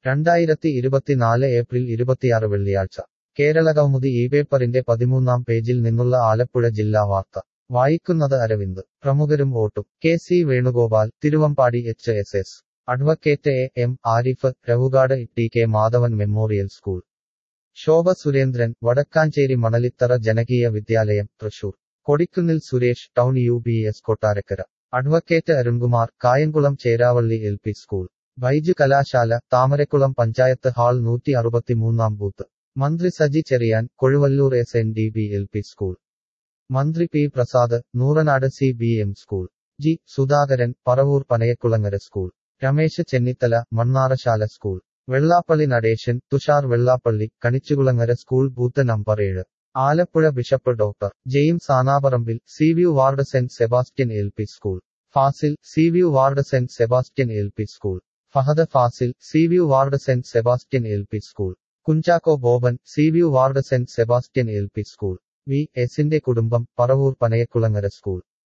രണ്ടായിരത്തി ഇരുപത്തിനാല് ഏപ്രിൽ ഇരുപത്തിയാറ് വെള്ളിയാഴ്ച കേരള കൗമുദി ഈ പേപ്പറിന്റെ പതിമൂന്നാം പേജിൽ നിന്നുള്ള ആലപ്പുഴ ജില്ലാ വാർത്ത വായിക്കുന്നത് അരവിന്ദ് പ്രമുഖരും വോട്ടും K C Venugopal Thiruvambady H S S advocate A M Arif Ravukad T K Madhavan memorial school Shobha Surendran Vadakkanchery Manalithara ജനകീയ വിദ്യാലയം Thrissur Kodikunnil Suresh town U B S Kottarakkara advocate Arunkumar Kayamkulam Cheravally L P school Baiju കലാശാല താമരക്കുളം പഞ്ചായത്ത് ഹാൾ നൂറ്റി അറുപത്തിമൂന്നാം ബൂത്ത് മന്ത്രി Saji Cherian Kozhuvallur S N D B L P school മന്ത്രി P Prasad Nooranad C B M school G Sudhakaran Paravur Panayakkulangara school Ramesh Chennithala Mannarasala school Vellappally Natesan Thushar Vellappally Kanichukulangara school booth number ഏഴ് Alappuzha bishop doctor James Anaparambil sea view ward Saint Sebastian L P school Fazil sea view ward Saint Sebastian L P school Fahad Fazil sea view ward Saint Sebastian L P school Kunchacko Boban sea view ward Saint Sebastian L P school V എസിന്റെ കുടുംബം Paravur Panayakkulangara school